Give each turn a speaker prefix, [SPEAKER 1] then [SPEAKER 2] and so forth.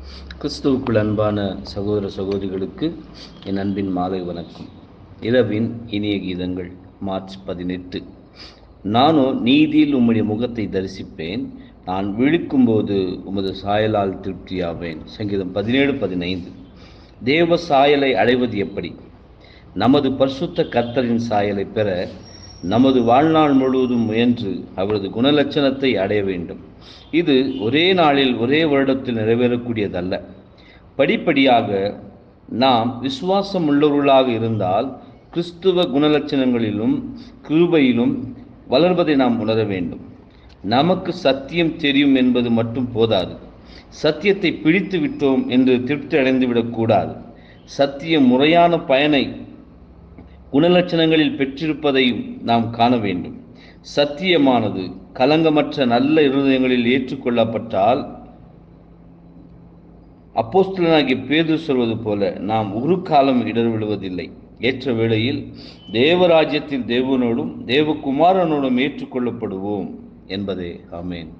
[SPEAKER 1] கிறிஸ்துவுக்குள் அன்பான சகோதர சகோதரிகளுக்கு என் அன்பின் மாலை வணக்கம் இரவின் இனிய கீதங்கள் மார்ச் பதினெட்டு நானோ நீதியில் உம்முடைய முகத்தை தரிசிப்பேன் நான் விழிக்கும்போது உமது சாயலால் திருப்தியாவேன் சங்கீதம் பதினேழு பதினைந்து தேவ சாயலை அடைவது எப்படி நமது பரிசுத்த கர்த்தரின் சாயலை பெற நமது வாழ்நாள் முழுவதும் முயன்று அவரது குணலட்சணத்தை அடைய வேண்டும் இது ஒரே நாளில் ஒரே வருடத்தில் நிறைவேறக்கூடியதல்ல படிப்படியாக நாம் விசுவாசம் உள்ளவர்களாக இருந்தால் கிறிஸ்துவ குணலட்சணங்களிலும் கிருபையிலும் வளர்வதை நாம் உணர வேண்டும் நமக்கு சத்தியம் தெரியும் என்பது மட்டும் போதாது சத்தியத்தை பிடித்து விட்டோம் என்று திருப்தி அடைந்து விடக்கூடாது சத்தியம் முறையான பயனை குணலட்சணங்களில் பெற்றிருப்பதையும் நாம் காண வேண்டும் சத்தியமானது கலங்கமற்ற நல்ல இருதயங்களில் ஏற்றுக்கொள்ளப்பட்டால் அப்போஸ்தலனாகிய பேது சொல்வது போல நாம் ஒரு காலம் இடர் விழுவதில்லை ஏற்ற வேளையில் தேவராஜ்யத்தில் தேவனோடும் தேவகுமாரனோடும் ஏற்றுக்கொள்ளப்படுவோம் என்பதே ஆமேன்